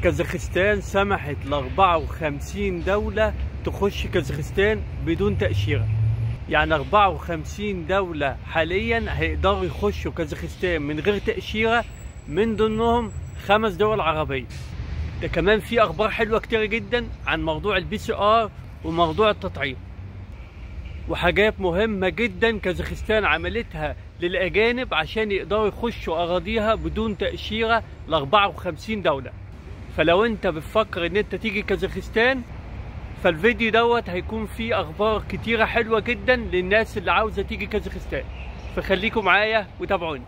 كازاخستان سمحت ل 54 دولة تخش كازاخستان بدون تأشيرة يعني 54 دولة حاليا هيقدروا يخشوا كازاخستان من غير تأشيرة من ضمنهم خمس دول عربية ده كمان في أخبار حلوة كتيرة جدا عن موضوع البي سي آر وموضوع التطعيم وحاجات مهمة جدا كازاخستان عملتها للأجانب عشان يقدروا يخشوا أراضيها بدون تأشيرة ل 54 دولة فلو أنت بتفكر إن أنت تيجي كازاخستان فالفيديو دوت هيكون فيه أخبار كتيرة حلوة جدا للناس اللي عاوزة تيجي كازاخستان فخليكم معايا وتابعوني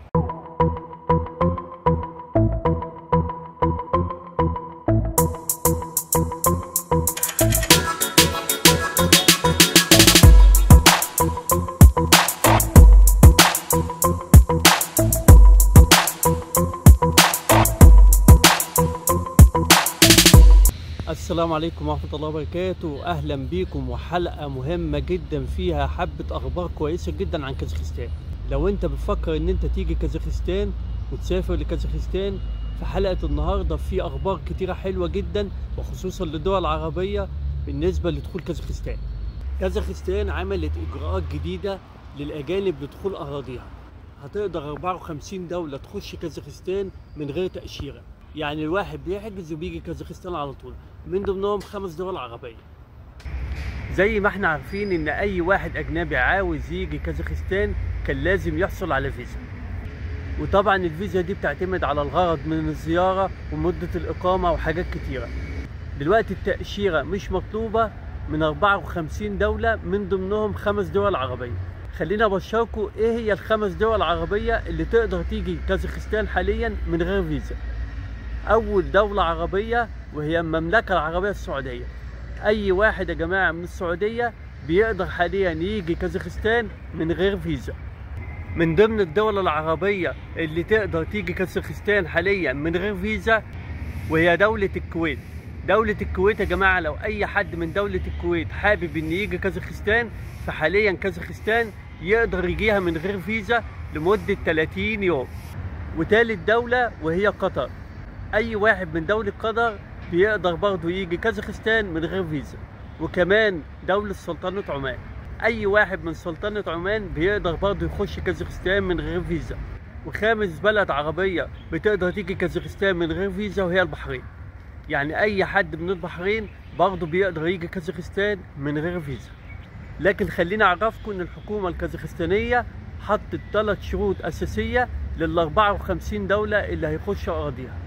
السلام عليكم ورحمة الله وبركاته أهلا بيكم وحلقة مهمة جدا فيها حبة أخبار كويسة جدا عن كازاخستان لو أنت بتفكر إن أنت تيجي كازاخستان وتسافر لكازاخستان في حلقة النهاردة في أخبار كتيرة حلوة جدا وخصوصا للدول العربية بالنسبة لدخول كازاخستان كازاخستان عملت إجراءات جديدة للأجانب لدخول أراضيها هتقدر 54 دولة تخش كازاخستان من غير تأشيرة يعني الواحد بيحجز وبيجي كازاخستان على طول من ضمنهم خمس دول عربية زي ما احنا عارفين ان اي واحد اجنبي عاوز يجي كازاخستان كان لازم يحصل على فيزا وطبعا الفيزا دي بتعتمد على الغرض من الزيارة ومدة الإقامة وحاجات كتيرة دلوقتي التأشيرة مش مطلوبة من 54 دولة من ضمنهم خمس دول عربية خلينا ابشركم ايه هي الخمس دول العربية اللي تقدر تيجي كازاخستان حاليا من غير فيزا اول دولة عربية وهي المملكة العربية السعودية اي واحد يا جماعة من السعودية بيقدر حاليا يجي كازاخستان من غير فيزا من ضمن الدول العربية اللي تقدر تيجي كازاخستان حاليا من غير فيزا وهي دولة الكويت دولة الكويت يا جماعة لو أي حد من دولة الكويت حابب إن يجي كازاخستان فحاليا كازاخستان يقدر يجيها من غير فيزا لمدة 30 يوم وتالت دولة وهي قطر أي واحد من دولة قطر بيقدر برضه يجي كازاخستان من غير فيزا وكمان دولة سلطنة عمان أي واحد من سلطنة عمان بيقدر برضه يخش كازاخستان من غير فيزا وخامس بلد عربية بتقدر تيجي كازاخستان من غير فيزا وهي البحرين يعني أي حد من البحرين برضه بيقدر يجي كازاخستان من غير فيزا لكن خليني أعرفكم إن الحكومة الكازاخستانية حطت ثلاث شروط أساسية لل 54 دولة اللي هيخشوا أراضيها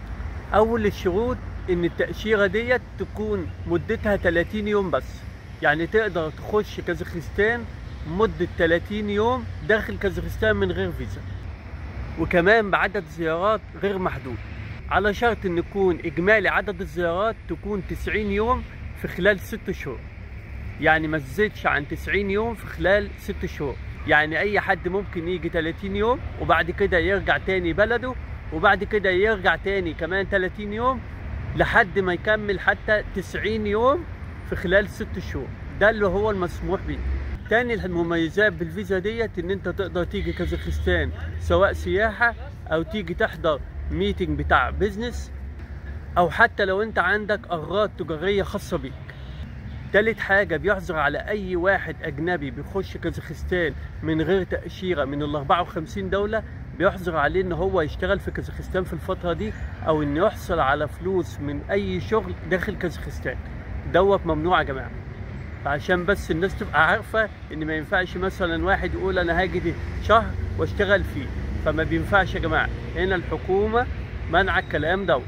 أول الشروط إن التأشيرة ديت تكون مدتها 30 يوم بس يعني تقدر تخش كازاخستان مدة 30 يوم داخل كازاخستان من غير فيزا وكمان بعدد زيارات غير محدود على شرط ان يكون اجمالي عدد الزيارات تكون 90 يوم في خلال 6 شهور يعني ما تزيدش عن 90 يوم في خلال 6 شهور يعني اي حد ممكن يجي 30 يوم وبعد كده يرجع تاني بلده وبعد كده يرجع تاني كمان 30 يوم لحد ما يكمل حتى 90 يوم في خلال 6 شهور ده اللي هو المسموح بيه تاني المميزات بالفيزا ديت ان انت تقدر تيجي كازاخستان سواء سياحة او تيجي تحضر ميتنج بتاع بيزنس او حتى لو انت عندك اغراض تجارية خاصة بيك تالت حاجة بيحظر على أي واحد أجنبي بيخش كازاخستان من غير تأشيرة من ال 54 دولة بيحظر عليه إن هو يشتغل في كازاخستان في الفترة دي أو إنه يحصل على فلوس من أي شغل داخل كازاخستان دوت ممنوع يا جماعة عشان بس الناس تبقى عارفة إن ما ينفعش مثلا واحد يقول أنا هاجي دي شهر واشتغل فيه فما بينفعش يا جماعة هنا الحكومة منع الكلام دوت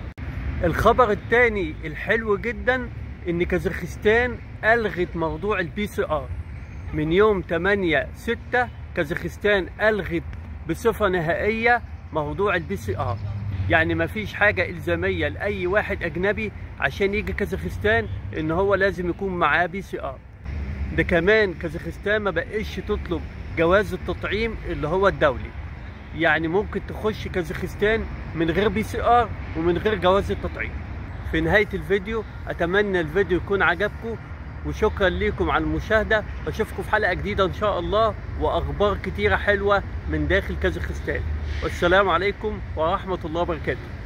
الخبر الثاني الحلو جدا ان كازاخستان الغت موضوع البي سي ار من يوم 8 6 كازاخستان الغت بصفه نهائيه موضوع البي سي ار يعني ما فيش حاجه الزاميه لاي واحد اجنبي عشان يجي كازاخستان ان هو لازم يكون معاه بي سي ار ده كمان كازاخستان ما بقتش تطلب جواز التطعيم اللي هو الدولي يعني ممكن تخش كازاخستان من غير بي سي ار ومن غير جواز التطعيم في نهاية الفيديو أتمنى الفيديو يكون عجبكم وشكرا لكم على المشاهدة واشوفكم في حلقة جديدة إن شاء الله وأخبار كتيرة حلوة من داخل كازاخستان والسلام عليكم ورحمة الله وبركاته